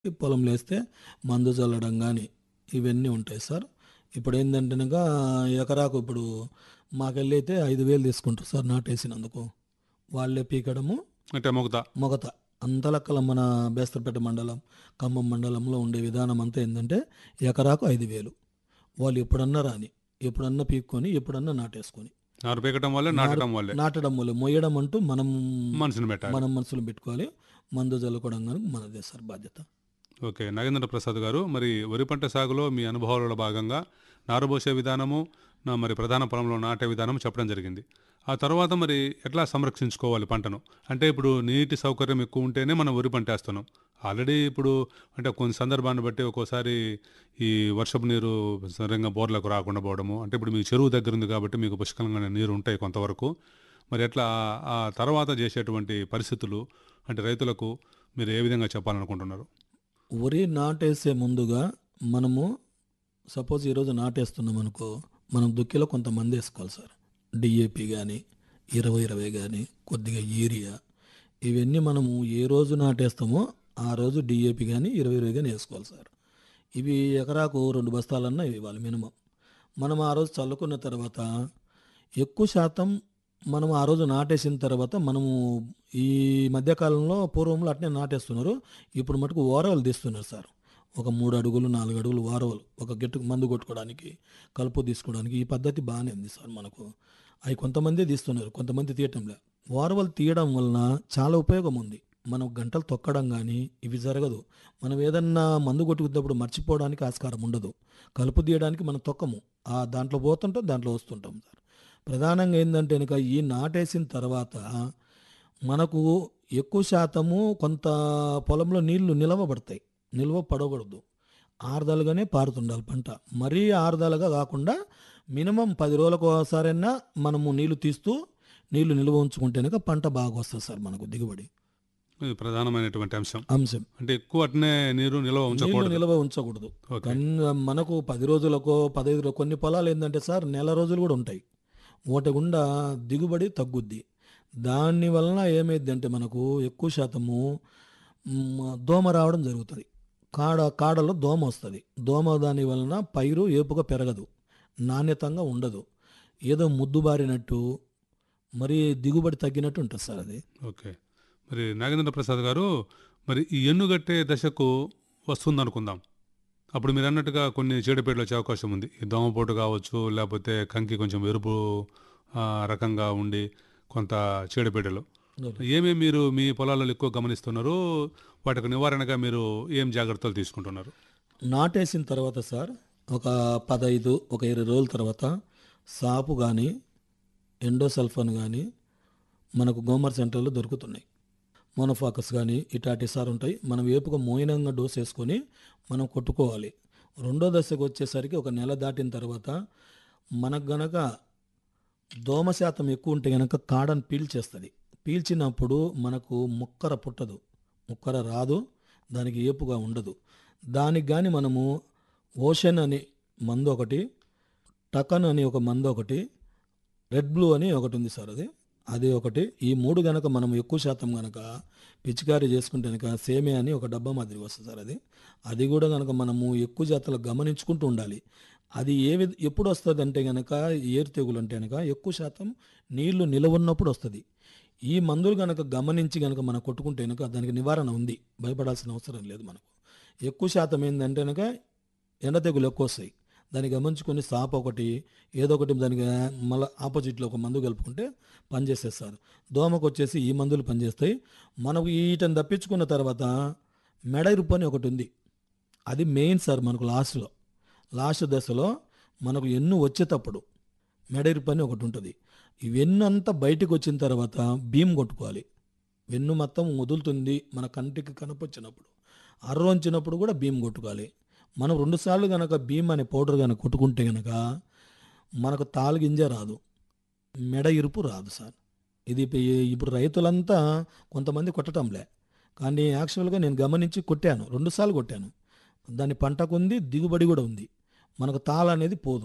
పొలంలో వేస్తే మందు చల్లడం కానీ ఇవన్నీ ఉంటాయి సార్ ఇప్పుడు ఏంటంటే ఎకరాకు ఇప్పుడు మాకెళ్ళి అయితే ఐదు వేలు తీసుకుంటారు సార్ నాటేసినందుకు వాళ్ళే పీకడము అంటే మొగత మొగత అంతలక్కల మన బేస్తరపేట మండలం ఖమ్మం మండలంలో ఉండే విధానం అంతా ఏంటంటే ఎకరాకు ఐదు వేలు వాళ్ళు ఎప్పుడన్నా రాని ఎప్పుడన్నా పీక్కొని ఎప్పుడన్నా నాటేసుకొని నారు పీకటం వల్లే నాటడం వల్లే నాటడం వల్ల మొయ్యడం అంటూ మనం మనిషిని పెట్టాలి మనం మనసులో పెట్టుకోవాలి మందు చల్లుకోవడం కానీ మనదే సార్ బాధ్యత ఓకే నాగేంద్ర ప్రసాద్ గారు మరి వరి పంట సాగులో మీ అనుభవాలలో భాగంగా నారుబోసే విధానము నా మరి ప్రధాన పొలంలో నాటే విధానం చెప్పడం జరిగింది ఆ తర్వాత మరి ఎట్లా సంరక్షించుకోవాలి పంటను అంటే ఇప్పుడు నీటి సౌకర్యం ఎక్కువ ఉంటేనే మనం వరి పంట వేస్తున్నాం ఆల్రెడీ ఇప్పుడు అంటే కొన్ని సందర్భాన్ని బట్టి ఒక్కోసారి ఈ వర్షపు నీరు సరిగ్గా బోర్లకు రాకుండా పోవడము అంటే ఇప్పుడు మీకు చెరువు దగ్గర ఉంది కాబట్టి మీకు పుష్కలంగా నీరు ఉంటాయి కొంతవరకు మరి ఎట్లా ఆ- ఆ తర్వాత చేసేటువంటి పరిస్థితులు అంటే రైతులకు మీరు ఏ విధంగా చెప్పాలనుకుంటున్నారు వరి నాటేసే ముందుగా మనము సపోజ్ ఈరోజు నాటేస్తున్నాం అనుకో మనం దుక్కిలో కొంతమంది వేసుకోవాలి సార్ డిఏపి కానీ ఇరవై ఇరవై కానీ కొద్దిగా యూరియా ఇవన్నీ మనము ఏ రోజు నాటేస్తామో ఆ రోజు డిఏపి కానీ ఇరవై ఇరవై కానీ వేసుకోవాలి సార్ ఇవి ఎకరాకు రెండు బస్తాలన్నా ఇవ్వాలి మినిమం మనం ఆ రోజు చల్లుకున్న తర్వాత ఎక్కువ శాతం మనం ఆ రోజు నాటేసిన తర్వాత మనము ఈ మధ్యకాలంలో పూర్వంలో అట్నే నాటేస్తున్నారు ఇప్పుడు మటుకు ఓరవలు తీస్తున్నారు సార్ ఒక మూడు అడుగులు నాలుగు అడుగులు ఓరవలు ఒక గెట్టుకు మందు కొట్టుకోవడానికి కలుపు తీసుకోవడానికి ఈ పద్ధతి బాగానే ఉంది సార్ మనకు అవి కొంతమంది తీస్తున్నారు కొంతమంది తీయటంలే ఓరవలు తీయడం వలన చాలా ఉపయోగం ఉంది మనం గంటలు తొక్కడం కానీ ఇవి జరగదు మనం ఏదన్నా మందు కొట్టుకున్నప్పుడు మర్చిపోవడానికి ఆస్కారం ఉండదు కలుపు తీయడానికి మనం తొక్కము ఆ దాంట్లో పోతుంటాం దాంట్లో వస్తుంటాం సార్ ప్రధానంగా ఏంటంటే కనుక ఈ నాటేసిన తర్వాత మనకు ఎక్కువ శాతము కొంత పొలంలో నీళ్లు నిలవబడతాయి నిల్వ పడకూడదు ఆరుదలుగానే పారుతుండాలి పంట మరీ ఆరుదలుగా కాకుండా మినిమం పది రోజులకు ఒకసారైనా మనము నీళ్లు తీస్తూ నీళ్లు నిల్వ ఉంచుకుంటే కనుక పంట బాగా వస్తుంది సార్ మనకు దిగుబడి ఇది ప్రధానమైనటువంటి అంశం అంశం అంటే ఎక్కువ అట్నే నీరు నిల్వ నీళ్లు ఉంచకూడదు నిల్వ ఉంచకూడదు ఓకే కన్- మనకు పది రోజులకో పదహైదు రోజు కొన్ని పొలాలు ఏంటంటే సార్ నెల రోజులు కూడా ఉంటాయి వాటి గుండా దిగుబడి తగ్గుద్ది దాని వలన ఏమైంది అంటే మనకు ఎక్కువ శాతము మ్, దోమ రావడం జరుగుతుంది కాడ కాడలో దోమ వస్తుంది దోమ దాని వలన పైరు ఏపుగా పెరగదు నాణ్యతంగా ఉండదు ఏదో ముద్దుబారినట్టు మరి దిగుబడి తగ్గినట్టు ఉంటుంది సార్ అది ఓకే మరి నాగేంద్ర ప్రసాద్ గారు మరి ఈ ఎన్నుగట్టే దశకు వస్తుంది అనుకుందాం అప్పుడు మీరు అన్నట్టుగా కొన్ని చీడపీడలు వచ్చే అవకాశం ఉంది ఈ దోమపోటు కావచ్చు లేకపోతే కంకి కొంచెం ఎరుపు ఆ, రకంగా ఉండి కొంత చీడపీడలు ఏమేమి మీరు మీ పొలాలలో ఎక్కువ గమనిస్తున్నారు వాటికి నివారణగా మీరు ఏం జాగ్రత్తలు తీసుకుంటున్నారు నాటేసిన తర్వాత సార్ ఒక పదహైదు ఒక ఇరవై రోజుల తర్వాత సాపు కానీ ఎండోసల్ఫాన్ కానీ మనకు గోమర్ సెంటర్లో దొరుకుతున్నాయి మోనోఫాకస్ కానీ ఇటాటి సార్ ఉంటాయి మనం వేపుగా మోయినంగా డోస్ వేసుకొని మనం కొట్టుకోవాలి రెండో దశకు వచ్చేసరికి ఒక నెల దాటిన తర్వాత మనకు గనక దోమ శాతం ఎక్కువ ఉంటే గనక కాడను పీల్చేస్తుంది పీల్చినప్పుడు మనకు ముక్కర పుట్టదు ముక్కర రాదు దానికి ఏపుగా ఉండదు దానికి కానీ మనము ఓషన్ అని మందు ఒకటి టకన్ అని ఒక మందు ఒకటి రెడ్ బ్లూ అని ఒకటి ఉంది సార్ అది అది ఒకటి ఈ మూడు గనక మనం ఎక్కువ శాతం గనక పిచికారీ చేసుకుంటే కనుక సేమే అని ఒక డబ్బా మాదిరి వస్తుంది సార్ అది అది కూడా గనక మనము ఎక్కువ జాతలు గమనించుకుంటూ ఉండాలి అది ఏ విధ ఎప్పుడు వస్తుంది అంటే గనక ఏరు తెగులు అంటే గనక ఎక్కువ శాతం నీళ్లు నిలవ ఉన్నప్పుడు వస్తుంది ఈ మందులు గనక గమనించి గనక మనం కొట్టుకుంటే గనక దానికి నివారణ ఉంది భయపడాల్సిన అవసరం లేదు మనకు ఎక్కువ శాతం ఏంటంటే గనక ఎండ తెగులు ఎక్కువ వస్తాయి దాన్ని గమనించుకొని సాప్ ఒకటి ఏదో ఒకటి దానికి మళ్ళీ ఆపోజిట్లో ఒక మందు కలుపుకుంటే పనిచేసేస్తారు దోమకు వచ్చేసి ఈ మందులు పనిచేస్తాయి మనకు వీటిని తప్పించుకున్న తర్వాత మెడ ఇరుపు అని ఒకటి ఉంది అది మెయిన్ సార్ మనకు లాస్ట్లో లాస్ట్ దశలో మనకు ఎన్ను వచ్చేటప్పుడు మెడ ఇరుపు అని ఒకటి ఉంటుంది ఈ వెన్ను అంతా బయటకు వచ్చిన తర్వాత భీమ్ కొట్టుకోవాలి వెన్ను మొత్తం వదులుతుంది మన కంటికి కనపొచ్చినప్పుడు అర్రోంచినప్పుడు కూడా భీమ్ కొట్టుకోవాలి మనం రెండుసార్లు కనుక భీమ్ అనే పౌడర్ కనుక కొట్టుకుంటే కనుక మనకు తాలు గింజ రాదు మెడ ఇరుపు రాదు సార్ ఇది ఇప్పు- ఇప్పుడు రైతులంతా కొంతమంది కొట్టడంలే కానీ యాక్చువల్గా నేను గమనించి కొట్టాను రెండుసార్లు కొట్టాను దాని పంటకు ఉంది దిగుబడి కూడా ఉంది మనకు తాళ అనేది పోదు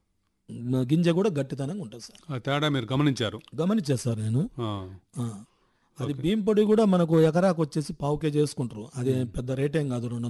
గింజ కూడా గట్టితనంగా ఉంటుంది సార్ ఆ తేడా మీరు గమనించారు గమనించా సార్ నేను ఆ, ఆ. అది భీమ్ పొడి కూడా మనకు ఎకరాకు వచ్చేసి పావు కేజీ వేసుకుంటారు అది పెద్ద రేట్ ఏం కాదు రెండు